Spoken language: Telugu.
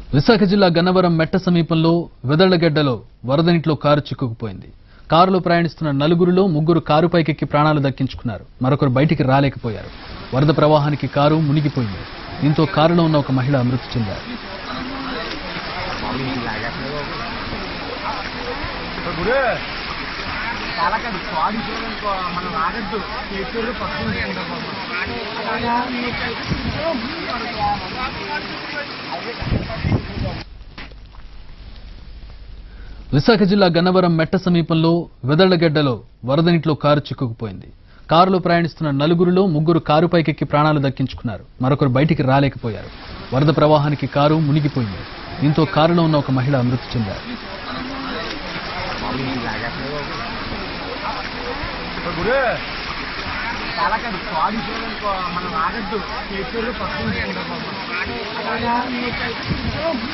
విశాఖ జిల్లా గన్నవరం మెట్ట సమీపంలో వెదళ్లగడ్డలో వరద నీటిలో కారు చిక్కుకుపోయింది కారులో ప్రయాణిస్తున్న నలుగురిలో ముగ్గురు కారు పైకెక్కి ప్రాణాలు దక్కించుకున్నారు మరొకరు బయటికి రాలేకపోయారు వరద ప్రవాహానికి కారు మునిగిపోయింది దీంతో కారులో ఉన్న ఒక మహిళ మృతి చెందారు చాలాకండి స్క్వాడ్ ఇచ్చేదానికి మనం ఆగద్దు చేతులు పక్కన తీసుకుంటాం పాపం. విశాఖ జిల్లా గన్నవరం మెట్ట సమీపంలో వెదళ్లగడ్డలో వరద నీటిలో కారు చిక్కుకుపోయింది కారులో ప్రయాణిస్తున్న నలుగురిలో ముగ్గురు కారు పైకెక్కి ప్రాణాలు దక్కించుకున్నారు మరొకరు బయటికి రాలేకపోయారు వరద ప్రవాహానికి కారు మునిగిపోయింది దీంతో కారులో ఉన్న ఒక మహిళ మృతి చెందారు విశాఖ జిల్లా గన్నవరం మెట్ట సమీపంలో వెదళ్లగడ్డలో వరద నీటిలో కారు చిక్కుకుపోయింది కారులో ప్రయాణిస్తున్న నలుగురిలో ముగ్గురు కారు పైకెక్కి ప్రాణాలు దక్కించుకున్నారు మరొకరు బయటికి రాలేకపోయారు వరద ప్రవాహానికి కారు మునిగిపోయింది దీంతో కారులో ఉన్న ఒక మహిళ మృతి చెందారు చాలాకండి స్క్వాడ్ ఇచ్చేదానికి మనం ఆగద్దు చేతులు పక్కన తీసుకుంటాం పాపం.